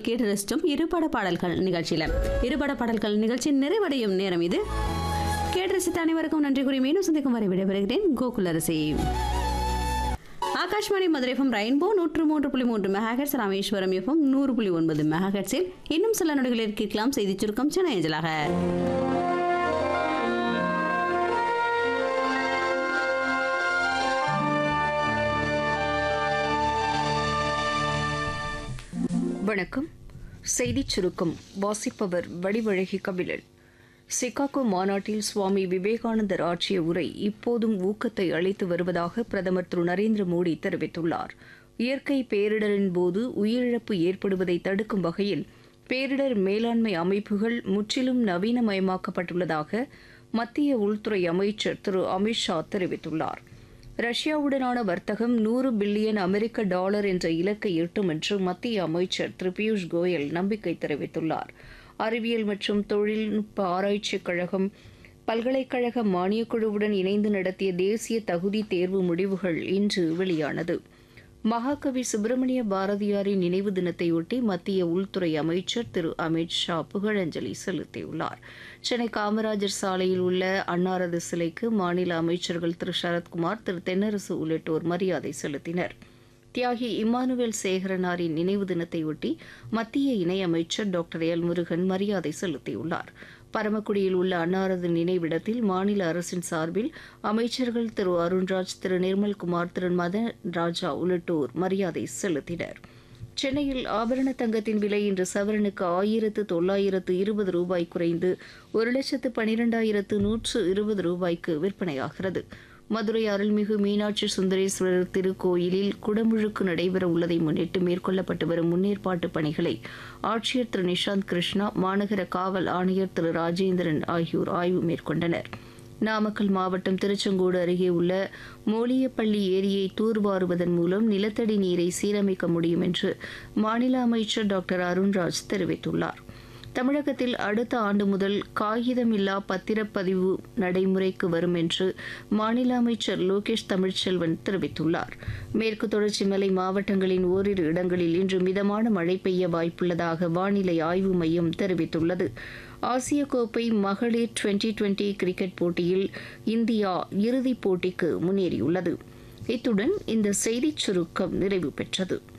கேட்டு ரசித்தோம் இருபட பாடல்கள் நிகழ்ச்சியில் இருபட பாடல்கள் நிகழ்ச்சி நிறைவடையும் நேரம் இது கேட்டு ரசித்த அனைவருக்கும் நன்றி கூறி மீண்டும் சந்திக்கும் வரை விடைபெறுகிறேன் கோகுலரசி ஆகாஷ்வாணி மதுரை எஃப்எம் ரெயின்போ நூற்று மூன்று புள்ளி மூன்று மெகாஹெட்ஸ் ராமேஸ்வரம் எஃப்எம் நூறு புள்ளி ஒன்பது மெகாஹெட்ஸில் இன்னும் சில நொடிகளில் கேட்கலாம் செய்தி சுருக்கம் சென்னை அஞ்சலாக வணக்கம் செய்திச் சுருக்கம் வாசிப்பவர் வடிவழகி கபிலன் சிகாகோ மாநாட்டில் சுவாமி விவேகானந்தர் ஆற்றிய உரை இப்போதும் ஊக்கத்தை அளித்து வருவதாக பிரதமர் திரு நரேந்திர மோடி தெரிவித்துள்ளார் இயற்கை பேரிடரின் போது உயிரிழப்பு ஏற்படுவதை தடுக்கும் வகையில் பேரிடர் மேலாண்மை அமைப்புகள் முற்றிலும் நவீனமயமாக்கப்பட்டுள்ளதாக மத்திய உள்துறை அமைச்சர் திரு அமித்ஷா தெரிவித்துள்ளார் ரஷ்யாவுடனான வர்த்தகம் நூறு பில்லியன் அமெரிக்க டாலர் என்ற இலக்கை எட்டும் என்று மத்திய அமைச்சர் திரு பியூஷ் கோயல் நம்பிக்கை தெரிவித்துள்ளார் அறிவியல் மற்றும் தொழில்நுட்ப ஆராய்ச்சிக் கழகம் பல்கலைக்கழக மானியக் குழுவுடன் இணைந்து நடத்திய தேசிய தகுதி தேர்வு முடிவுகள் இன்று வெளியானது மகாகவி சுப்பிரமணிய பாரதியாரின் நினைவு தினத்தையொட்டி மத்திய உள்துறை அமைச்சர் திரு அமித் ஷா புகழஞ்சலி செலுத்தியுள்ளார் சென்னை காமராஜர் சாலையில் உள்ள அன்னாரது சிலைக்கு மாநில அமைச்சர்கள் திரு சரத்குமார் திரு தென்னரசு உள்ளிட்டோர் மரியாதை செலுத்தினர் தியாகி இம்மானுவேல் சேகரனாரின் நினைவு தினத்தையொட்டி மத்திய இணையமைச்சர் டாக்டர் எல் முருகன் மரியாதை செலுத்தியுள்ளார் பரமக்குடியில் உள்ள அன்னாரது நினைவிடத்தில் மாநில அரசின் சார்பில் அமைச்சர்கள் திரு அருண்ராஜ் திரு நிர்மல்குமார் திரு மதன் ராஜா உள்ளிட்டோர் மரியாதை செலுத்தினர் சென்னையில் ஆபரண தங்கத்தின் விலை இன்று சவரனுக்கு ஆயிரத்து தொள்ளாயிரத்து இருபது ரூபாய் குறைந்து ஒரு லட்சத்து பனிரெண்டாயிரத்து நூற்று இருபது ரூபாய்க்கு விற்பனையாகிறது மதுரை அருள்மிகு மீனாட்சி சுந்தரேஸ்வரர் திருக்கோயிலில் குடமுழுக்கு நடைபெற உள்ளதை முன்னிட்டு மேற்கொள்ளப்பட்டு வரும் முன்னேற்பாட்டு பணிகளை ஆட்சியர் திரு நிஷாந்த் கிருஷ்ணா மாநகர காவல் ஆணையர் திரு ராஜேந்திரன் ஆகியோர் ஆய்வு மேற்கொண்டனர் நாமக்கல் மாவட்டம் திருச்செங்கோடு அருகே உள்ள மோலியப்பள்ளி ஏரியை தூர்வாருவதன் மூலம் நிலத்தடி நீரை சீரமைக்க முடியும் என்று மாநில அமைச்சர் டாக்டர் அருண்ராஜ் தெரிவித்துள்ளார் தமிழகத்தில் அடுத்த ஆண்டு முதல் காகிதமில்லா பத்திரப்பதிவு நடைமுறைக்கு வரும் என்று மாநில அமைச்சர் லோகேஷ் தமிழ்ச்செல்வன் தெரிவித்துள்ளார் மேற்கு தொடர்ச்சி மலை மாவட்டங்களின் ஓரிரு இடங்களில் இன்று மிதமான மழை பெய்ய வாய்ப்புள்ளதாக வானிலை ஆய்வு மையம் தெரிவித்துள்ளது ஆசிய கோப்பை மகளிர் டுவெண்டி டுவெண்டி கிரிக்கெட் போட்டியில் இந்தியா இறுதிப் போட்டிக்கு முன்னேறியுள்ளது இத்துடன் இந்த செய்திச் சுருக்கம் நிறைவு பெற்றது